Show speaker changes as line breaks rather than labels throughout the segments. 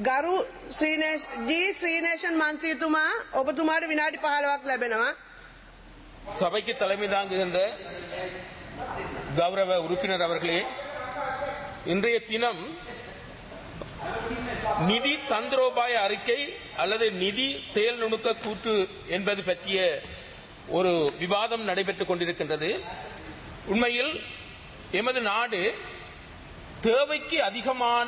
ගරු ශ්‍රීනේෂ් ජී ශ්‍රීනේෂන් මන්ත්‍රීතුමා ඔබතුමාට විනාඩි පහලවක් ලැබෙනවා.
சபைக்கு தலைமை தாங்குகின்ற கௌரவ உறுப்பினர் அவர்களே இன்றைய தினம் நிதி தந்திரோபாய அறிக்கை அல்லது நிதி செயல் நுணுக்க கூற்று என்பது பற்றிய ஒரு விவாதம் நடைபெற்றுக் கொண்டிருக்கின்றது உண்மையில் எமது நாடு தேவைக்கு அதிகமான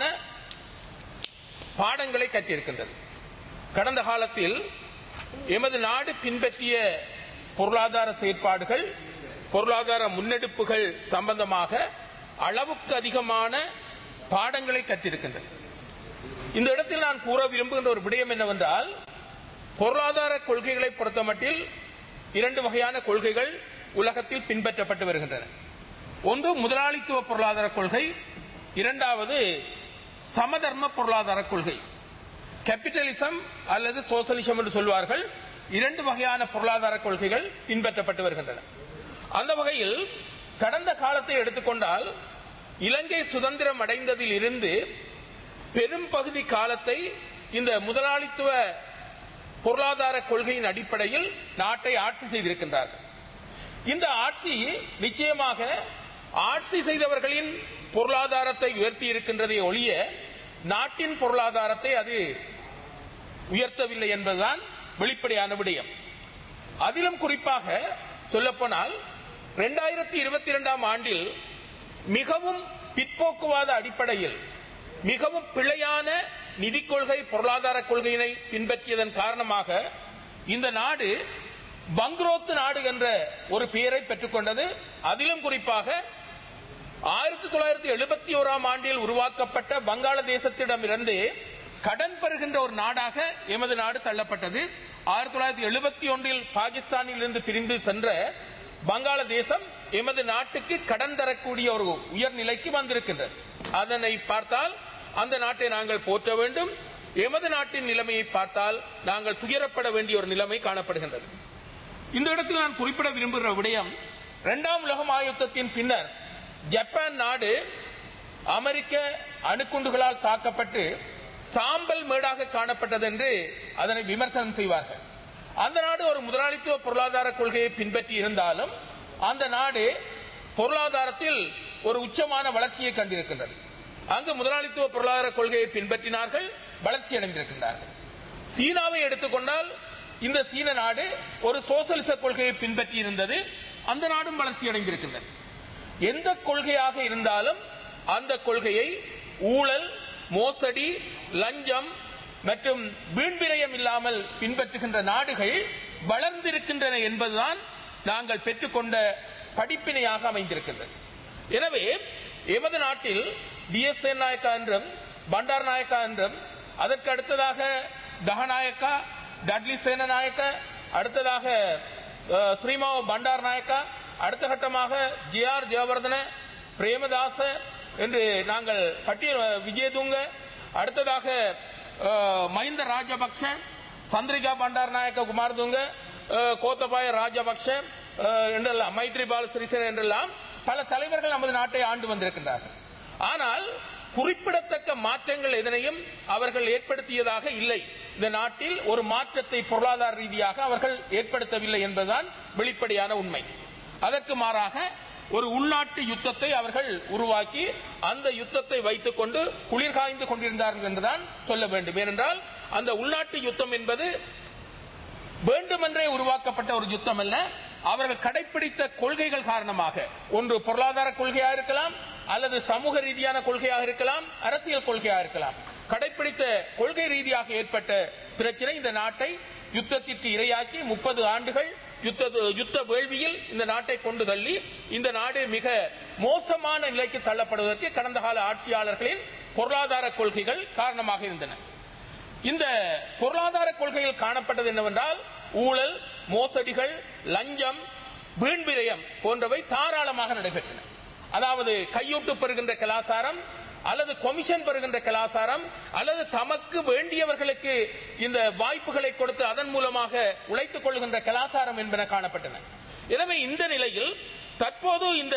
பாடங்களை கற்றிருக்கின்றது கடந்த காலத்தில் எமது நாடு பின்பற்றிய பொருளாதார செயற்பாடுகள் பொருளாதார முன்னெடுப்புகள் சம்பந்தமாக அளவுக்கு அதிகமான பாடங்களை கற்றிருக்கின்றது இந்த இடத்தில் நான் கூற விரும்புகின்ற ஒரு விடயம் என்னவென்றால் பொருளாதார கொள்கைகளை பொறுத்தமட்டில் இரண்டு வகையான கொள்கைகள் உலகத்தில் பின்பற்றப்பட்டு வருகின்றன ஒன்று முதலாளித்துவ பொருளாதார கொள்கை இரண்டாவது சமதர்ம பொருளாதார கொள்கை கேபிட்டலிசம் அல்லது சோசலிசம் என்று சொல்வார்கள் இரண்டு வகையான பொருளாதார கொள்கைகள் பின்பற்றப்பட்டு வருகின்றன அந்த வகையில் கடந்த காலத்தை எடுத்துக்கொண்டால் இலங்கை சுதந்திரம் அடைந்ததில் இருந்து பெரும் பகுதி காலத்தை இந்த முதலாளித்துவ பொருளாதார கொள்கையின் அடிப்படையில் நாட்டை ஆட்சி செய்திருக்கின்றார்கள் இந்த ஆட்சி நிச்சயமாக ஆட்சி செய்தவர்களின் பொருளாதாரத்தை உயர்த்தி இருக்கின்றதை ஒழிய நாட்டின் பொருளாதாரத்தை அது உயர்த்தவில்லை என்பதுதான் வெளிப்படையான விடயம் அதிலும் குறிப்பாக சொல்லப்போனால் இரண்டாயிரத்தி இருபத்தி இரண்டாம் ஆண்டில் மிகவும் பிற்போக்குவாத அடிப்படையில் மிகவும் பிழையான நிதி கொள்கை பொருளாதார கொள்கையினை பின்பற்றியதன் காரணமாக இந்த நாடு பங்குரோத்து நாடு என்ற ஒரு பெயரை பெற்றுக்கொண்டது அதிலும் குறிப்பாக ஆயிரத்தி தொள்ளாயிரத்தி எழுபத்தி ஓராம் ஆண்டில் உருவாக்கப்பட்ட வங்காளதேசத்திடமிருந்து கடன் பெறுகின்ற ஒரு நாடாக எமது நாடு தள்ளப்பட்டது ஆயிரத்தி தொள்ளாயிரத்தி எழுபத்தி ஒன்றில் பாகிஸ்தானில் இருந்து பிரிந்து சென்ற வங்காளதேசம் எமது நாட்டுக்கு கடன் தரக்கூடிய ஒரு உயர்நிலைக்கு வந்திருக்கின்றது அதனை பார்த்தால் அந்த நாட்டை நாங்கள் போற்ற வேண்டும் எமது நாட்டின் நிலைமையை பார்த்தால் நாங்கள் துயரப்பட வேண்டிய ஒரு நிலைமை காணப்படுகின்றது இந்த இடத்தில் நான் குறிப்பிட விரும்புகிற விடயம் இரண்டாம் உலக மகாயுத்தத்தின் பின்னர் ஜப்பான் நாடு அமெரிக்க அணுக்குண்டுகளால் தாக்கப்பட்டு சாம்பல் மேடாக காணப்பட்டது என்று அதனை விமர்சனம் செய்வார்கள் அந்த நாடு ஒரு முதலாளித்துவ பொருளாதார கொள்கையை பின்பற்றி இருந்தாலும் அந்த நாடு பொருளாதாரத்தில் ஒரு உச்சமான வளர்ச்சியை கண்டிருக்கின்றது அங்கு முதலாளித்துவ பொருளாதார கொள்கையை பின்பற்றினார்கள் வளர்ச்சி அடைந்திருக்கின்றார்கள் சீனாவை எடுத்துக்கொண்டால் இந்த சீன நாடு ஒரு சோசலிச கொள்கையை பின்பற்றி இருந்தது அந்த நாடும் வளர்ச்சி அடைந்திருக்கின்றது எந்த கொள்கையாக இருந்தாலும் அந்த கொள்கையை ஊழல் மோசடி லஞ்சம் மற்றும் வீண்விரயம் இல்லாமல் பின்பற்றுகின்ற நாடுகள் வளர்ந்திருக்கின்றன என்பதுதான் நாங்கள் பெற்றுக்கொண்ட படிப்பினையாக அமைந்திருக்கின்றது எனவே எமது நாட்டில் டிஎஸ் நாயக்கா என்றும் பண்டார் நாயக்கா என்றும் அதற்கு அடுத்ததாக தகநாயக்கா டட்லி சேனநாயக்க அடுத்ததாக அஹ், ஸ்ரீமாவ பண்டார் நாயக்கா அடுத்த கட்டமாக ஜே ஆர் ஜெயவர்தன பிரேமதாச என்று நாங்கள் பட்டியல் விஜயதுங்க அடுத்ததாக அஹ், மஹிந்த ராஜபக்ஷ சந்திரிகா பண்டார் நாயக்க குமாரதுங்க அஹ், கோத்தபாய ராஜபக்ஷ அஹ், என்றெல்லாம் மைத்ரிபால சிறிசேன என்றெல்லாம் பல தலைவர்கள் நமது நாட்டை ஆண்டு வந்திருக்கின்றார்கள் ஆனால் குறிப்பிடத்தக்க மாற்றங்கள் எதனையும் அவர்கள் ஏற்படுத்தியதாக இல்லை இந்த நாட்டில் ஒரு மாற்றத்தை பொருளாதார ரீதியாக அவர்கள் ஏற்படுத்தவில்லை என்பதுதான் வெளிப்படையான உண்மை அதற்கு மாறாக ஒரு உள்நாட்டு யுத்தத்தை அவர்கள் உருவாக்கி அந்த யுத்தத்தை வைத்துக் கொண்டு குளிர்காய்ந்து கொண்டிருந்தார்கள் என்றுதான் சொல்ல வேண்டும் ஏனென்றால் அந்த உள்நாட்டு யுத்தம் என்பது வேண்டுமென்றே உருவாக்கப்பட்ட ஒரு யுத்தம் அல்ல அவர்கள் கடைபிடித்த கொள்கைகள் காரணமாக ஒன்று பொருளாதார கொள்கையாக இருக்கலாம் அல்லது சமூக ரீதியான கொள்கையாக இருக்கலாம் அரசியல் கொள்கையாக இருக்கலாம் கடைபிடித்த கொள்கை ரீதியாக ஏற்பட்ட பிரச்சனை இந்த நாட்டை யுத்தத்திற்கு இரையாக்கி முப்பது ஆண்டுகள் யுத்த யுத்த வேள்வியில் இந்த நாட்டை கொண்டு தள்ளி இந்த நாடு மிக மோசமான நிலைக்கு தள்ளப்படுவதற்கு கடந்த கால ஆட்சியாளர்களின் பொருளாதார கொள்கைகள் காரணமாக இருந்தன இந்த பொருளாதார கொள்கையில் காணப்பட்டது என்னவென்றால் ஊழல் மோசடிகள் லஞ்சம் வீண் விரயம் போன்றவை தாராளமாக நடைபெற்றன அதாவது கையூட்டு பெறுகின்ற கலாசாரம் அல்லது கொமிஷன் பெறுகின்ற கலாசாரம் அல்லது தமக்கு வேண்டியவர்களுக்கு இந்த வாய்ப்புகளை கொடுத்து அதன் மூலமாக உழைத்துக் கொள்கின்ற கலாசாரம் என்பன காணப்பட்டன எனவே இந்த நிலையில் தற்போது இந்த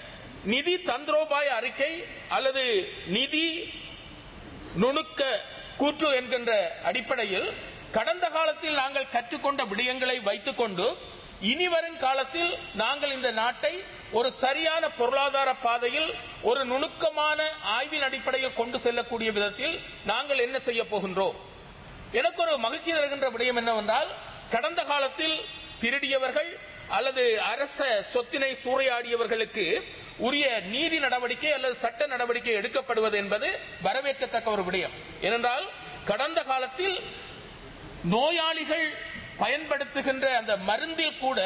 நிதி தந்திரோபாய அறிக்கை அல்லது நிதி நுணுக்க கூற்று என்கின்ற அடிப்படையில் கடந்த காலத்தில் நாங்கள் கற்றுக்கொண்ட விடயங்களை வைத்துக்கொண்டு இனி வரும் காலத்தில் நாங்கள் இந்த நாட்டை ஒரு சரியான பொருளாதார பாதையில் ஒரு நுணுக்கமான ஆய்வின் அடிப்படையில் கொண்டு செல்லக்கூடிய விதத்தில் நாங்கள் என்ன செய்ய போகின்றோம் எனக்கு ஒரு மகிழ்ச்சி தருகின்ற விடயம் என்னவென்றால் கடந்த காலத்தில் திருடியவர்கள் அல்லது அரச சொத்தினை சூறையாடியவர்களுக்கு உரிய நீதி நடவடிக்கை அல்லது சட்ட நடவடிக்கை எடுக்கப்படுவது என்பது வரவேற்கத்தக்க ஒரு விடயம் ஏனென்றால் கடந்த காலத்தில் நோயாளிகள் பயன்படுத்துகின்ற அந்த மருந்தில் கூட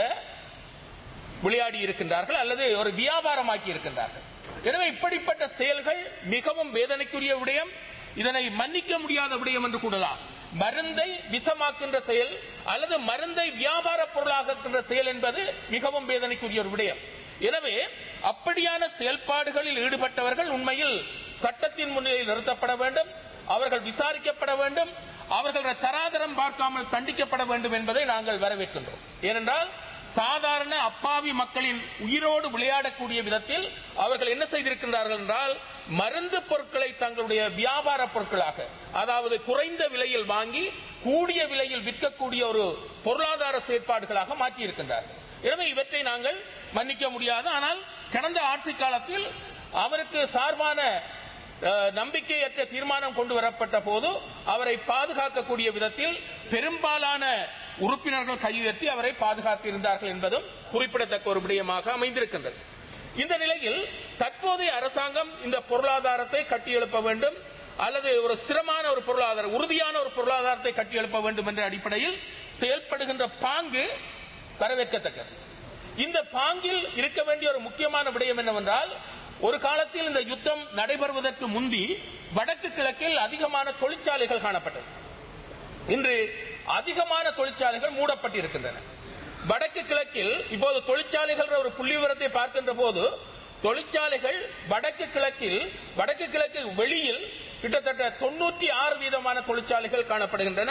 விளையாடி இருக்கின்றார்கள் அல்லது ஒரு வியாபாரமாக்கி இருக்கின்றார்கள் எனவே இப்படிப்பட்ட செயல்கள் மிகவும் வேதனைக்குரிய விடயம் இதனை மன்னிக்க முடியாத விடயம் என்று கூடலாம் மருந்தை விஷமாக்கின்ற செயல் அல்லது மருந்தை வியாபார பொருளாக்குகின்ற செயல் என்பது மிகவும் வேதனைக்குரிய ஒரு விடயம் எனவே அப்படியான செயல்பாடுகளில் ஈடுபட்டவர்கள் உண்மையில் சட்டத்தின் முன்னிலையில் நிறுத்தப்பட வேண்டும் அவர்கள் விசாரிக்கப்பட வேண்டும் அவர்கள் தராதரம் பார்க்காமல் தண்டிக்கப்பட வேண்டும் என்பதை நாங்கள் வரவேற்கின்றோம் ஏனென்றால் சாதாரண அப்பாவி மக்களின் உயிரோடு விளையாடக்கூடிய விதத்தில் அவர்கள் என்ன செய்திருக்கின்றார்கள் என்றால் மருந்து பொருட்களை தங்களுடைய வியாபார பொருட்களாக அதாவது குறைந்த விலையில் வாங்கி கூடிய விலையில் விற்கக்கூடிய ஒரு பொருளாதார செயற்பாடுகளாக மாற்றி இருக்கின்றார்கள் எனவே இவற்றை நாங்கள் மன்னிக்க முடியாது ஆனால் கடந்த ஆட்சி காலத்தில் அவருக்கு சார்பான அஹ், நம்பிக்கையற்ற தீர்மானம் கொண்டு வரப்பட்ட போது அவரை பாதுகாக்கக்கூடிய விதத்தில் பெரும்பாலான உறுப்பினர்கள் கையுயர்த்தி அவரை பாதுகாத்திருந்தார்கள் என்பதும் குறிப்பிடத்தக்க ஒரு விடயமாக அமைந்திருக்கின்றது இந்த நிலையில் தற்போதைய அரசாங்கம் இந்த பொருளாதாரத்தை கட்டியெழுப்ப வேண்டும் அல்லது ஒரு ஸ்திரமான ஒரு பொருளாதார உறுதியான ஒரு பொருளாதாரத்தை கட்டியெழுப்ப வேண்டும் என்ற அடிப்படையில் செயல்படுகின்ற பாங்கு வரவேற்கத்தக்கது இந்த பாங்கில் இருக்க வேண்டிய ஒரு முக்கியமான விடயம் என்னவென்றால் ஒரு காலத்தில் இந்த யுத்தம் நடைபெறுவதற்கு முந்தி வடக்கு கிழக்கில் அதிகமான தொழிற்சாலைகள் காணப்பட்டது இன்று அதிகமான தொழிற்சாலைகள் மூடப்பட்டிருக்கின்றன வடக்கு கிழக்கில் இப்போது தொழிற்சாலைகள் ஒரு புள்ளி விவரத்தை பார்க்கின்ற போது தொழிற்சாலைகள் வடக்கு கிழக்கில் வடக்கு கிழக்கு வெளியில் கிட்டத்தட்ட தொண்ணூற்றி ஆறு வீதமான தொழிற்சாலைகள் காணப்படுகின்றன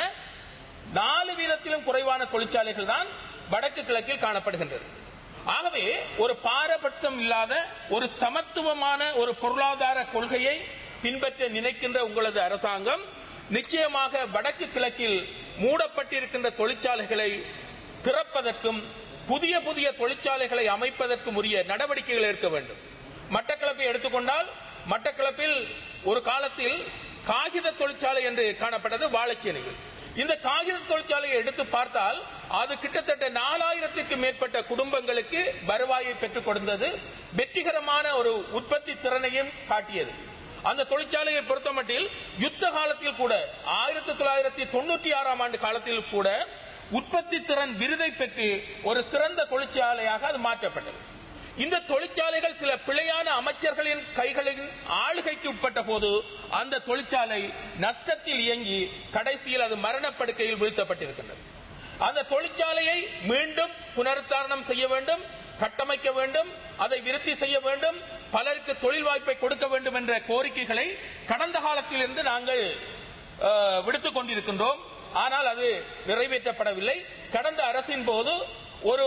நாலு வீதத்திலும் குறைவான தொழிற்சாலைகள் தான் வடக்கு கிழக்கில் காணப்படுகின்றது ஆகவே ஒரு பாரபட்சம் இல்லாத ஒரு சமத்துவமான ஒரு பொருளாதார கொள்கையை பின்பற்ற நினைக்கின்ற உங்களது அரசாங்கம் நிச்சயமாக வடக்கு கிழக்கில் மூடப்பட்டிருக்கின்ற தொழிற்சாலைகளை திறப்பதற்கும் புதிய புதிய தொழிற்சாலைகளை அமைப்பதற்கும் உரிய நடவடிக்கைகள் எடுக்க வேண்டும் மட்டக்களப்பை எடுத்துக்கொண்டால் மட்டக்களப்பில் ஒரு காலத்தில் காகித தொழிற்சாலை என்று காணப்பட்டது வாழைச்சேனையில் இந்த காகித தொழிற்சாலையை எடுத்து பார்த்தால் அது கிட்டத்தட்ட நாலாயிரத்திற்கு மேற்பட்ட குடும்பங்களுக்கு வருவாயை பெற்றுக் கொடுத்தது வெற்றிகரமான ஒரு உற்பத்தி திறனையும் காட்டியது அந்த தொழிற்சாலையை பொறுத்தமட்டில் யுத்த காலத்தில் கூட ஆயிரத்தி தொள்ளாயிரத்தி தொண்ணூற்றி ஆறாம் ஆண்டு காலத்தில் கூட உற்பத்தி திறன் விருதை பெற்று ஒரு சிறந்த தொழிற்சாலையாக அது மாற்றப்பட்டது இந்த தொழிற்சாலைகள் சில பிழையான அமைச்சர்களின் கைகளின் ஆளுகைக்கு உட்பட்ட போது அந்த தொழிற்சாலை நஷ்டத்தில் இயங்கி கடைசியில் அது மரணப்படுக்கையில் வீழ்த்தப்பட்டிருக்கின்றது அந்த தொழிற்சாலையை மீண்டும் புனருத்தாரணம் செய்ய வேண்டும் கட்டமைக்க வேண்டும் அதை விருத்தி செய்ய வேண்டும் பலருக்கு தொழில் வாய்ப்பை கொடுக்க வேண்டும் என்ற கோரிக்கைகளை கடந்த காலத்திலிருந்து நாங்கள் அஹ், விடுத்துக் கொண்டிருக்கின்றோம் ஆனால் அது நிறைவேற்றப்படவில்லை கடந்த அரசின் போது ஒரு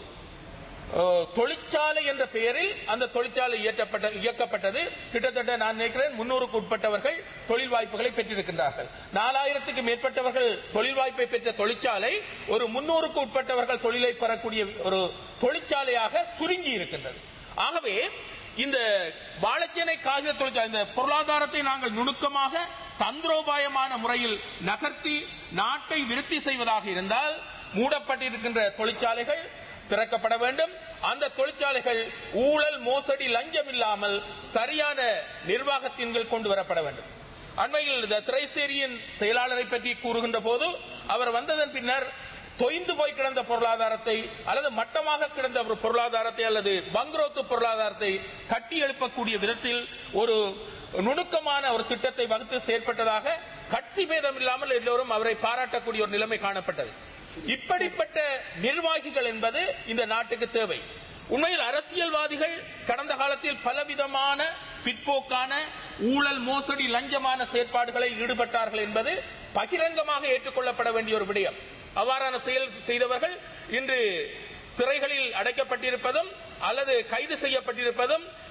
அஹ், தொழிற்சாலை என்ற பெயரில் அந்த தொழிற்சாலை இயற்றப்பட்ட இயக்கப்பட்டது கிட்டத்தட்ட நான் நினைக்கிறேன் முன்னூறுக்கு உட்பட்டவர்கள் தொழில் வாய்ப்புகளை பெற்றிருக்கின்றார்கள் நாலாயிரத்துக்கு மேற்பட்டவர்கள் தொழில் வாய்ப்பை பெற்ற தொழிற்சாலை ஒரு முன்னூறுக்கு உட்பட்டவர்கள் தொழிலை பெறக்கூடிய ஒரு தொழிற்சாலையாக சுருங்கி இருக்கின்றது ஆகவே இந்த வாழைச்சேனை காகித தொழிற்சாலை இந்த பொருளாதாரத்தை நாங்கள் நுணுக்கமாக தந்திரோபாயமான முறையில் நகர்த்தி நாட்டை விருத்தி செய்வதாக இருந்தால் மூடப்பட்டிருக்கின்ற தொழிற்சாலைகள் திறக்கப்பட வேண்டும் அந்த தொழிற்சாலைகள் ஊழல் மோசடி லஞ்சம் இல்லாமல் சரியான நிர்வாகத்தின் கீழ் கொண்டு வரப்பட வேண்டும் அண்மையில் இந்த திரைசேரியின் செயலாளரை பற்றி கூறுகின்ற போது அவர் வந்ததன் பின்னர் தொய்ந்து போய் கிடந்த பொருளாதாரத்தை அல்லது மட்டமாக கிடந்த ஒரு பொருளாதாரத்தை அல்லது பங்குரோத்து பொருளாதாரத்தை கட்டி எழுப்பக்கூடிய விதத்தில் ஒரு நுணுக்கமான ஒரு திட்டத்தை வகுத்து செயற்பட்டதாக கட்சி பேதம் இல்லாமல் எல்லோரும் அவரை பாராட்டக்கூடிய ஒரு நிலைமை காணப்பட்டது இப்படிப்பட்ட நிர்வாகிகள் என்பது இந்த நாட்டுக்கு தேவை உண்மையில் அரசியல்வாதிகள் கடந்த காலத்தில் பலவிதமான பிற்போக்கான ஊழல் மோசடி லஞ்சமான செயற்பாடுகளை ஈடுபட்டார்கள் என்பது பகிரங்கமாக ஏற்றுக்கொள்ளப்பட வேண்டிய ஒரு விடயம் அவ்வாறான செயல் செய்தவர்கள் இன்று சிறைகளில் அடைக்கப்பட்டிருப்பதும் அல்லது கைது செய்யப்பட்டிருப்பதும்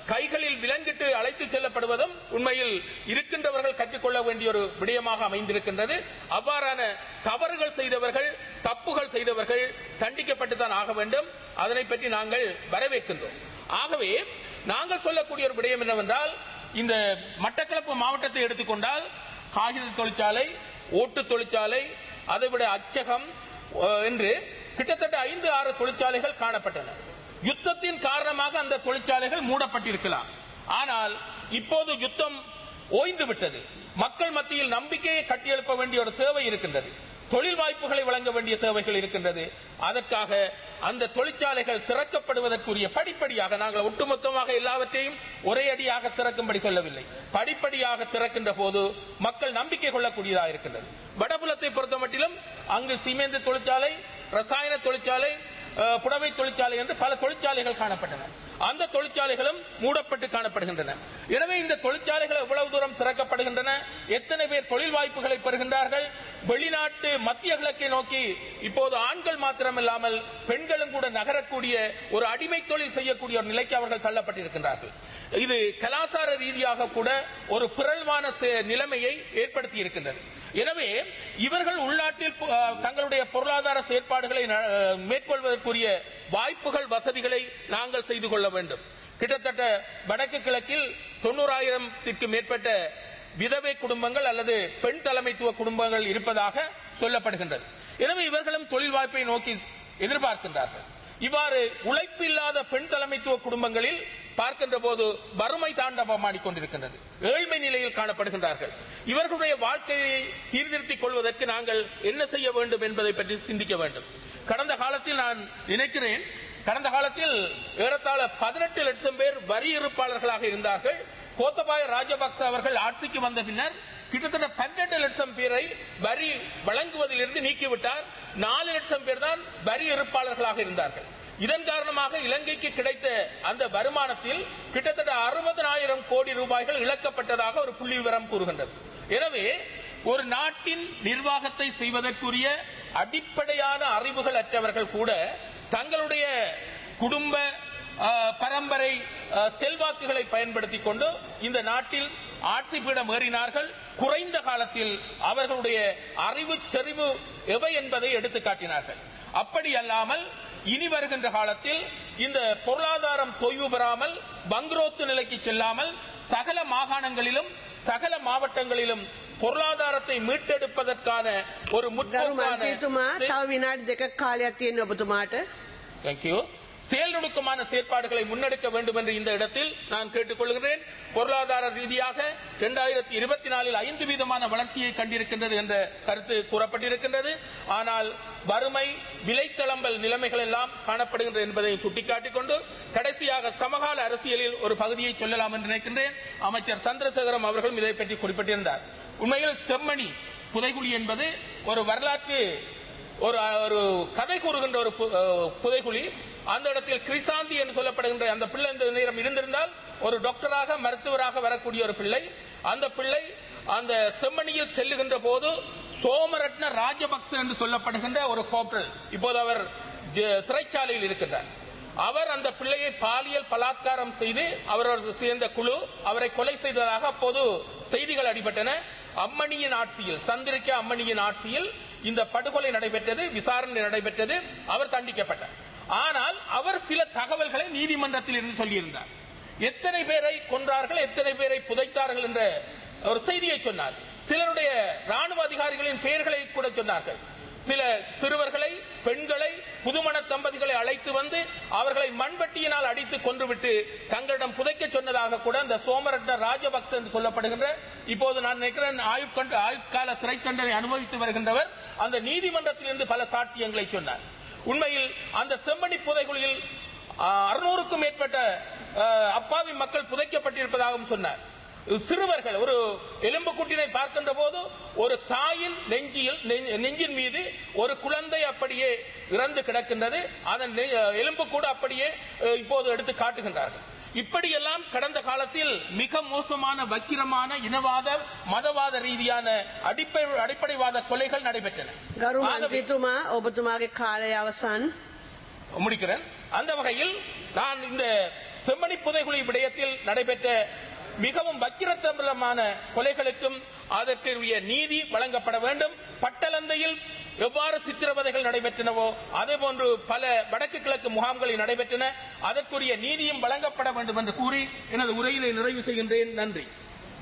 கைகளில் விலங்கிட்டு அழைத்து செல்லப்படுவதும் உண்மையில் இருக்கின்றவர்கள் கற்றுக்கொள்ள வேண்டிய ஒரு விடயமாக அமைந்திருக்கின்றது அவ்வாறான தவறுகள் செய்தவர்கள் தப்புகள் செய்தவர்கள் தண்டிக்கப்பட்டு தான் ஆக வேண்டும் அதனை பற்றி நாங்கள் வரவேற்கின்றோம் ஆகவே நாங்கள் சொல்லக்கூடிய ஒரு விடயம் என்னவென்றால் இந்த மட்டக்களப்பு மாவட்டத்தை எடுத்துக்கொண்டால் காகித தொழிற்சாலை ஓட்டு தொழிற்சாலை அதைவிட அச்சகம் அஹ், என்று கிட்டத்தட்ட ஐந்து ஆறு தொழிற்சாலைகள் காணப்பட்டன யுத்தத்தின் காரணமாக அந்த தொழிற்சாலைகள் மூடப்பட்டிருக்கலாம் ஆனால் இப்போது யுத்தம் ஓய்ந்து விட்டது மக்கள் மத்தியில் நம்பிக்கையை கட்டியெழுப்ப வேண்டிய ஒரு தேவை இருக்கின்றது தொழில் வாய்ப்புகளை வழங்க வேண்டிய தேவைகள் இருக்கின்றது அதற்காக அந்த தொழிற்சாலைகள் திறக்கப்படுவதற்குரிய படிப்படியாக நாங்கள் ஒட்டுமொத்தமாக எல்லாவற்றையும் ஒரே அடியாக திறக்கும்படி சொல்லவில்லை படிப்படியாக திறக்கின்ற போது மக்கள் நம்பிக்கை கொள்ளக்கூடியதாக இருக்கின்றது வடபுலத்தை பொறுத்த மட்டிலும் அங்கு சிமெண்ட் தொழிற்சாலை ரசாயன தொழிற்சாலை அஹ், புடவை தொழிற்சாலை என்று பல தொழிற்சாலைகள் காணப்பட்டன அந்த தொழிற்சாலைகளும் மூடப்பட்டு காணப்படுகின்றன எனவே இந்த தொழிற்சாலைகள் எவ்வளவு தூரம் திறக்கப்படுகின்றன எத்தனை பேர் தொழில் வாய்ப்புகளை பெறுகின்றார்கள் வெளிநாட்டு மத்திய கிழக்கை நோக்கி இப்போது ஆண்கள் மாத்திரமில்லாமல் பெண்களும் கூட நகரக்கூடிய ஒரு அடிமை தொழில் செய்யக்கூடிய ஒரு நிலைக்கு அவர்கள் தள்ளப்பட்டிருக்கின்றார்கள் இது கலாசார ரீதியாக கூட ஒரு பிறழ்வான சே- நிலைமையை ஏற்படுத்தி இருக்கின்றது எனவே இவர்கள் உள்நாட்டில் அஹ், தங்களுடைய பொருளாதார செயற்பாடுகளை ந- அஹ், மேற்கொள்வதற்குரிய வாய்ப்புகள் வசதிகளை நாங்கள் செய்து கொள்ள வேண்டும் கிட்டத்தட்ட வடக்கு கிழக்கில் தொண்ணூறாயிரத்திற்கு மேற்பட்ட விதவை குடும்பங்கள் அல்லது பெண் தலைமைத்துவ குடும்பங்கள் இருப்பதாக சொல்லப்படுகின்றது எனவே இவர்களும் தொழில் வாய்ப்பை நோக்கி எதிர்பார்க்கின்றார்கள் இவ்வாறு உழைப்பில்லாத பெண் தலைமைத்துவ குடும்பங்களில் பார்க்கின்ற போது வறுமை தாண்டவமாடிக் கொண்டிருக்கின்றது ஏழ்மை நிலையில் காணப்படுகின்றார்கள் இவர்களுடைய வாழ்க்கையை சீர்திருத்திக் கொள்வதற்கு நாங்கள் என்ன செய்ய வேண்டும் என்பதை பற்றி சிந்திக்க வேண்டும் கடந்த காலத்தில் நான் நினைக்கிறேன் கடந்த காலத்தில் ஏறத்தாழ பதினெட்டு லட்சம் பேர் வரி இருப்பாளர்களாக இருந்தார்கள் கோத்தபாய ராஜபக்ச அவர்கள் ஆட்சிக்கு வந்த பின்னர் கிட்டத்தட்ட பன்னெண்டு லட்சம் பேரை வரி வழங்குவதிலிருந்து நீக்கிவிட்டார் நாலு லட்சம் பேர் தான் வரி இருப்பாளர்களாக இருந்தார்கள் இதன் காரணமாக இலங்கைக்கு கிடைத்த அந்த வருமானத்தில் கிட்டத்தட்ட அறுபதனாயிரம் கோடி ரூபாய்கள் இழக்கப்பட்டதாக ஒரு புள்ளி விவரம் கூறுகின்றது எனவே ஒரு நாட்டின் நிர்வாகத்தை செய்வதற்குரிய அடிப்படையான அறிவுகள் அற்றவர்கள் கூட தங்களுடைய குடும்ப அஹ், பரம்பரை அஹ், செல்வாக்குகளை பயன்படுத்திக் கொண்டு இந்த நாட்டில் ஆட்சி பீடம் ஏறினார்கள் குறைந்த காலத்தில் அவர்களுடைய அறிவு செறிவு எவை என்பதை எடுத்து காட்டினார்கள் அப்படி அல்லாமல் இனி வருகின்ற காலத்தில் இந்த பொருளாதாரம் தொய்வு பெறாமல் பங்குரோத்து நிலைக்கு செல்லாமல் சகல மாகாணங்களிலும் சகல மாவட்டங்களிலும் பொருளாதாரத்தை மீட்டெடுப்பதற்கான ஒரு
ගරු
முற்போக்கான
මන්ත්‍රීතුමා තව විනාඩි දෙකක් කාලයක් තියෙන ඔබතුමාට
தேங்க்யூ செயல்நுணுக்கமான செயற்பாடுகளை முன்னெடுக்க வேண்டும் என்று இந்த இடத்தில் நான் கேட்டுக்கொள்கிறேன் பொருளாதார ரீதியாக இரண்டாயிரத்தி இருபத்தி நாலில் ஐந்து வீதமான வளர்ச்சியை கண்டிருக்கின்றது என்ற கருத்து கூறப்பட்டிருக்கின்றது ஆனால் வறுமை விலைத்தளம்பல் நிலைமைகள் எல்லாம் காணப்படுகின்றன என்பதை சுட்டிக்காட்டிக் கொண்டு கடைசியாக சமகால அரசியலில் ஒரு பகுதியை சொல்லலாம் என்று நினைக்கின்றேன் அமைச்சர் சந்திரசேகரம் அவர்களும் இதை பற்றி குறிப்பிட்டிருந்தார் உண்மையில் செம்மணி புதைகுழி என்பது ஒரு வரலாற்று ஒரு ஒரு கதை கூறுகின்ற ஒரு பு- அஹ் புதைகுழி அந்த இடத்தில் கிரிசாந்தி என்று சொல்லப்படுகின்ற அந்த பிள்ளை இந்த நேரம் இருந்திருந்தால் ஒரு டாக்டராக மருத்துவராக வரக்கூடிய ஒரு பிள்ளை அந்த பிள்ளை அந்த செம்மணியில் செல்லுகின்ற போது சோமரட்ன ராஜபக்ச என்று சொல்லப்படுகின்ற ஒரு கோப்ரல் இப்போது அவர் ஜ- சிறைச்சாலையில் இருக்கின்றார் அவர் அந்த பிள்ளையை பாலியல் பலாத்காரம் செய்து அவரோடு சேர்ந்த குழு அவரை கொலை செய்ததாக அப்போது செய்திகள் அடிபட்டன அம்மணியின் ஆட்சியில் சந்திரிக்க அம்மணியின் ஆட்சியில் இந்த படுகொலை நடைபெற்றது விசாரணை நடைபெற்றது அவர் தண்டிக்கப்பட்டார் ஆனால் அவர் சில தகவல்களை நீதிமன்றத்தில் இருந்து சொல்லியிருந்தார் எத்தனை பேரை கொன்றார்கள் எத்தனை பேரை புதைத்தார்கள் என்ற ஒரு செய்தியை சொன்னார் சிலருடைய ராணுவ அதிகாரிகளின் பெயர்களை கூட சொன்னார்கள் சில சிறுவர்களை பெண்களை புதுமண தம்பதிகளை அழைத்து வந்து அவர்களை மண்வெட்டியினால் அடித்து கொன்றுவிட்டு தங்களிடம் புதைக்க சொன்னதாக கூட அந்த சோமரட்ன ராஜபக்ச என்று சொல்லப்படுகின்ற இப்போது நான் நினைக்கிறேன் ஆயுட்கண்ட ஆயுட்கால சிறை தண்டனை அனுபவித்து வருகின்றவர் அந்த நீதிமன்றத்திலிருந்து பல சாட்சியங்களை சொன்னார் உண்மையில் அந்த செம்மணி புதைகுழியில் அறுநூறுக்கும் மேற்பட்ட ஆஹ், அப்பாவி மக்கள் புதைக்கப்பட்டிருப்பதாகவும் சொன்னார் சிறுவர்கள் ஒரு எலும்பு குட்டினை பார்க்கின்ற போது ஒரு தாயின் நெஞ்சில் நெஞ்- நெஞ்சின் மீது ஒரு குழந்தை அப்படியே இறந்து கிடக்கின்றது அதன் நெ- எலும்பு கூட அப்படியே அஹ், இப்போது எடுத்து காட்டுகின்றார்கள் இப்படியெல்லாம் கடந்த காலத்தில் மிக மோசமான வக்கிரமான இனவாத மதவாத ரீதியான அடிப்படை அடிப்படைவாத கொலைகள் நடைபெற்றன
ගරු
ஆகவே-
මන්ත්‍රීතුමා ඔබතුමාගේ කාලය අවසන්
முடிக்கிறேன் அந்த வகையில் நான் இந்த செம்மணி புதைகுழி விடயத்தில் நடைபெற்ற மிகவும் வக்கிரத்தம்பலமான கொலைகளுக்கும் அதற்குரிய நீதி வழங்கப்பட வேண்டும் பட்டலந்தையில் எவ்வாறு சித்திரவதைகள் நடைபெற்றனவோ அதே போன்று பல வடக்கு கிழக்கு முகாம்களில் நடைபெற்றன அதற்குரிய நீதியும் வழங்கப்பட வேண்டும் என்று கூறி எனது உரையினை நிறைவு செய்கின்றேன் நன்றி